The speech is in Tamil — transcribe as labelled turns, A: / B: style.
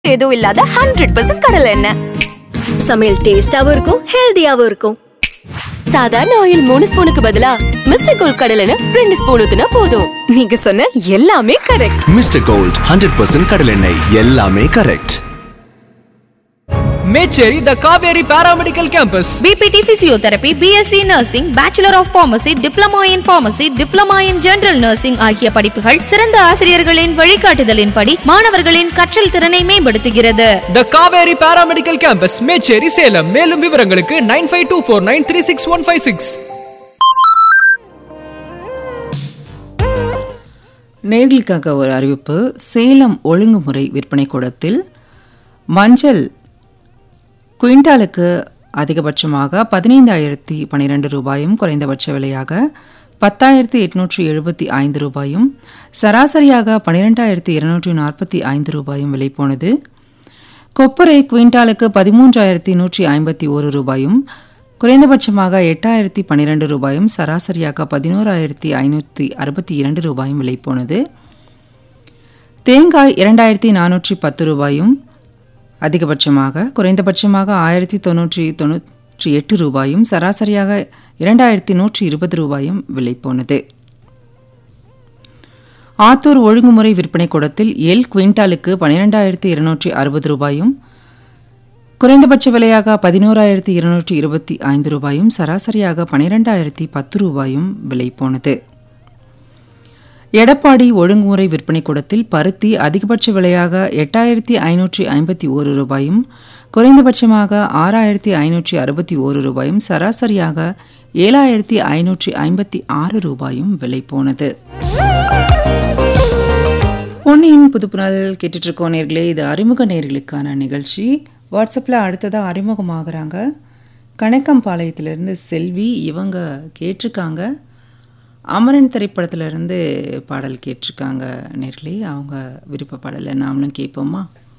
A: எதுவும் இல்லாத ஹண்ட்ரட் பர்சன்ட் கடலை எண்ணெய்
B: சமையல் டேஸ்டாவும் இருக்கும் ஹெல்தியாவும் இருக்கும்
A: சாதாரண ஆயில் மூணு ஸ்பூனுக்கு பதிலா மிஸ்டர் கோல் கடலை எண்ணெய் ரெண்டு ஸ்பூன் ஊத்துனா போதும் நீங்க சொன்ன எல்லாமே correct
C: mister gold hundred percent கடலெண்ணெய் எல்லாமே correct
D: Mecheri the Kaveri paramedical campus
E: BPT Physiotherapy, BSc Nursing, Bachelor of Pharmacy, Diploma in Pharmacy, Diploma in General Nursing ஆகிய படிப்புகள் சிறந்த ஆசிரியர்களின் வழிகாட்டுதலின்படி மாணவர்களின் கற்றல் திறனை மேம்படுத்துகிறது
D: the Kaveri paramedical campus Mecheri Salem மேலும் விவரங்களுக்கு nine five two four nine three six one five six
F: நேர்களுக்காக ஒரு அறிவிப்பு சேலம் ஒழுங்குமுறை விற்பனை கூடத்தில் மஞ்சள் குவிண்டாலுக்கு அதிகபட்சமாக பதினைந்தாயிரத்தி பன்னிரெண்டு ரூபாயும் குறைந்தபட்ச விலையாக பத்தாயிரத்தி எட்நூற்றி எழுபத்தி ஐந்து ரூபாயும் சராசரியாக பன்னிரெண்டாயிரத்தி இருநூற்றி நாற்பத்தி ஐந்து ரூபாயும் விலை போனது கொப்பரை குவிண்டாலுக்கு பதிமூன்றாயிரத்தி நூற்றி ஐம்பத்தி ஒரு ரூபாயும் குறைந்தபட்சமாக எட்டாயிரத்தி பன்னிரெண்டு ரூபாயும் சராசரியாக பதினோராயிரத்தி ஐநூற்றி அறுபத்தி இரண்டு ரூபாயும் விலை போனது தேங்காய் இரண்டாயிரத்தி நானூற்றி பத்து ரூபாயும் அதிகபட்சமாக குறைந்தபட்சமாக ஆயிரத்தி தொண்ணூற்றி தொண்ணூற்றி எட்டு ரூபாயும் சராசரியாக இரண்டாயிரத்தி நூற்றி இருபது ரூபாயும் விலை போனது ஆத்தூர் ஒழுங்குமுறை விற்பனை கூடத்தில் எல் குவிண்டாலுக்கு பன்னிரெண்டாயிரத்தி இருநூற்றி அறுபது ரூபாயும் குறைந்தபட்ச விலையாக பதினோராயிரத்தி இருநூற்றி இருபத்தி ஐந்து ரூபாயும் சராசரியாக பன்னிரெண்டாயிரத்தி பத்து ரூபாயும் விலை போனது எடப்பாடி ஒழுங்குமுறை விற்பனை கூடத்தில் பருத்தி அதிகபட்ச விலையாக எட்டாயிரத்தி ஐநூற்றி ஐம்பத்தி ஒரு ரூபாயும் குறைந்தபட்சமாக ஆறாயிரத்தி ஐநூற்றி அறுபத்தி ஒரு ரூபாயும் சராசரியாக ஏழாயிரத்தி ஐநூற்றி ஐம்பத்தி ஆறு ரூபாயும் விலை போனது பொன்னியின் புதுப்புணல் கேட்டுட்டு இருக்கோம் நேர்களே இது அறிமுக நேர்களுக்கான நிகழ்ச்சி வாட்ஸ்அப்பில் அடுத்ததாக அறிமுகமாகறாங்க கணக்கம்பாளையத்திலிருந்து செல்வி இவங்க கேட்டிருக்காங்க அமரன் திரைப்படத்திலிருந்து பாடல் கேட்டிருக்காங்க நேர்களே அவங்க விருப்ப பாடலை நாமளும் கேட்போமா